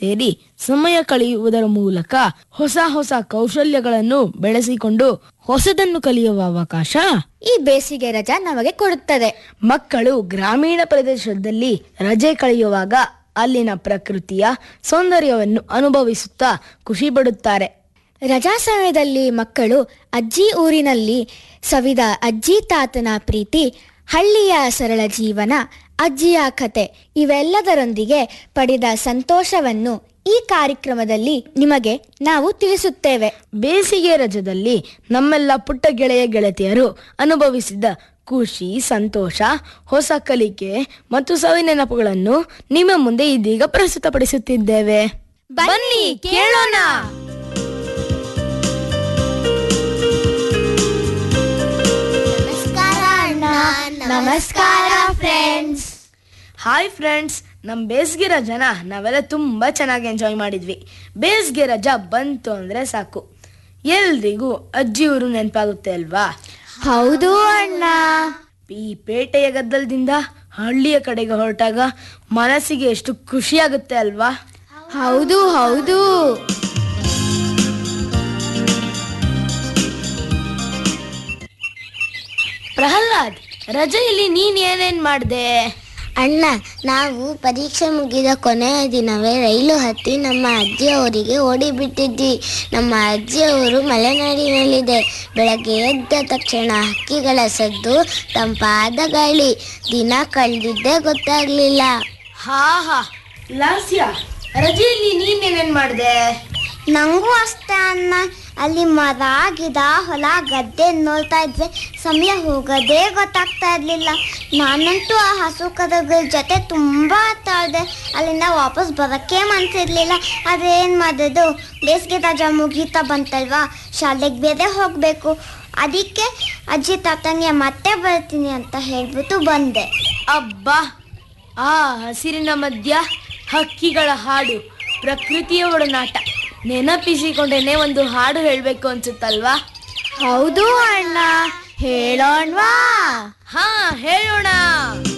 ಸೇರಿ ಸಮಯ ಕಳೆಯುವುದರ ಮೂಲಕ ಹೊಸ ಹೊಸ ಕೌಶಲ್ಯಗಳನ್ನು ಬೆಳೆಸಿಕೊಂಡು ಹೊಸದನ್ನು ಕಲಿಯುವ ಅವಕಾಶ ಈ ಬೇಸಿಗೆ ರಜಾ ನಮಗೆ ಕೊಡುತ್ತದೆ ಮಕ್ಕಳು ಗ್ರಾಮೀಣ ಪ್ರದೇಶದಲ್ಲಿ ರಜೆ ಕಳೆಯುವಾಗ ಅಲ್ಲಿನ ಪ್ರಕೃತಿಯ ಸೌಂದರ್ಯವನ್ನು ಅನುಭವಿಸುತ್ತಾ ಖುಷಿ ಪಡುತ್ತಾರೆ ರಜಾ ಸಮಯದಲ್ಲಿ ಮಕ್ಕಳು ಅಜ್ಜಿ ಊರಿನಲ್ಲಿ ಸವಿದ ಅಜ್ಜಿ ತಾತನ ಪ್ರೀತಿ ಹಳ್ಳಿಯ ಸರಳ ಜೀವನ ಅಜ್ಜಿಯ ಕತೆ ಇವೆಲ್ಲದರೊಂದಿಗೆ ಪಡೆದ ಸಂತೋಷವನ್ನು ಈ ಕಾರ್ಯಕ್ರಮದಲ್ಲಿ ನಿಮಗೆ ನಾವು ತಿಳಿಸುತ್ತೇವೆ ಬೇಸಿಗೆ ರಜದಲ್ಲಿ ನಮ್ಮೆಲ್ಲ ಪುಟ್ಟ ಗೆಳೆಯ ಗೆಳತಿಯರು ಅನುಭವಿಸಿದ ಖುಷಿ ಸಂತೋಷ ಹೊಸ ಕಲಿಕೆ ಮತ್ತು ಸವಿ ನೆನಪುಗಳನ್ನು ನಿಮ್ಮ ಮುಂದೆ ಇದೀಗ ಪ್ರಸ್ತುತಪಡಿಸುತ್ತಿದ್ದೇವೆ ಬನ್ನಿ ಕೇಳೋಣ ನಮಸ್ಕಾರ ಅಣ್ಣ ನಮಸ್ಕಾರ ಫ್ರೆಂಡ್ಸ್ ಹಾಯ್ ಫ್ರೆಂಡ್ಸ್ ನಮ್ಮ ಬೇಸಿಗೆ ರಜನ ನಾವೆಲ್ಲ ತುಂಬ ಚೆನ್ನಾಗಿ ಎಂಜಾಯ್ ಮಾಡಿದ್ವಿ ಬೇಸಿಗೆ ರಜಾ ಬಂತು ಅಂದರೆ ಸಾಕು ಎಲ್ರಿಗೂ ಅಜ್ಜಿ ಊರು ನೆನಪಾಗುತ್ತೆ ಅಲ್ವಾ ಹೌದು ಅಣ್ಣ ಈ ಪೇಟೆಯ ಗದ್ದಲದಿಂದ ಹಳ್ಳಿಯ ಕಡೆಗೆ ಹೊರಟಾಗ ಮನಸ್ಸಿಗೆ ಎಷ್ಟು ಖುಷಿಯಾಗುತ್ತೆ ಅಲ್ವಾ ಹೌದು ಹೌದು ಪ್ರಹ್ಲಾದ್ ರಜೆಯಲ್ಲಿ ನೀನ್ ಏನೇನ್ ಮಾಡ್ದೆ ಅಣ್ಣ ನಾವು ಪರೀಕ್ಷೆ ಮುಗಿದ ಕೊನೆಯ ದಿನವೇ ರೈಲು ಹತ್ತಿ ನಮ್ಮ ಅಜ್ಜಿಯವರಿಗೆ ಓಡಿಬಿಟ್ಟಿದ್ವಿ ನಮ್ಮ ಅಜ್ಜಿಯವರು ಮಲೆನಾಡಿನಲ್ಲಿದೆ ಬೆಳಗ್ಗೆ ಎದ್ದ ತಕ್ಷಣ ಹಕ್ಕಿಗಳ ಸದ್ದು ತಂಪಾದ ಗಾಳಿ ದಿನ ಕಳೆದಿದ್ದೇ ಗೊತ್ತಾಗ್ಲಿಲ್ಲ ಹಾ ಹಾ ಲಾಸ್ಯ ರಜೆಯಲ್ಲಿ ನೀನ್ ಏನೇನ್ ಮಾಡ್ದೆ ನಂಗೂ ಅಷ್ಟೇ ಅಣ್ಣ ಅಲ್ಲಿ ಮರ ಗಿಡ ಹೊಲ ಗದ್ದೆ ನೋಡ್ತಾ ಇದ್ವಿ ಸಮಯ ಹೋಗೋದೇ ಗೊತ್ತಾಗ್ತಾ ಇರ್ಲಿಲ್ಲ ನಾನಂತೂ ಆ ಹಸು ಕರುಗಳ ಜೊತೆ ತುಂಬಾ ಆಟ ಆಡಿದೆ ಅಲ್ಲಿಂದ ವಾಪಸ್ ಬರೋಕ್ಕೆ ಮನ್ಸಿರ್ಲಿಲ್ಲ ಆದ್ರೆ ಏನ್ ಮಾಡೋದು ಬೇಸಿಗೆ ರಜಾ ಮುಗೀತಾ ಬಂತಲ್ವಾ ಶಾಲೆಗೆ ಬೇರೆ ಹೋಗ್ಬೇಕು ಅದಕ್ಕೆ ಅಜ್ಜಿ ತಾತನಿಗೆ ಮತ್ತೆ ಬರ್ತೀನಿ ಅಂತ ಹೇಳ್ಬಿಟ್ಟು ಬಂದೆ ಅಬ್ಬಾ ಆ ಹಸಿರಿನ ಮಧ್ಯ ಹಕ್ಕಿಗಳ ಹಾಡು ಪ್ರಕೃತಿಯ ಒಡನಾಟ ನೆನಪಿಸಿಕೊಂಡೇನೆ ಒಂದು ಹಾಡು ಹೇಳ್ಬೇಕು ಅನ್ಸುತ್ತಲ್ವಾ ಹೌದು ಅಣ್ಣ ಹೇಳೋಣ್ವಾ ಹಾ ಹೇಳೋಣ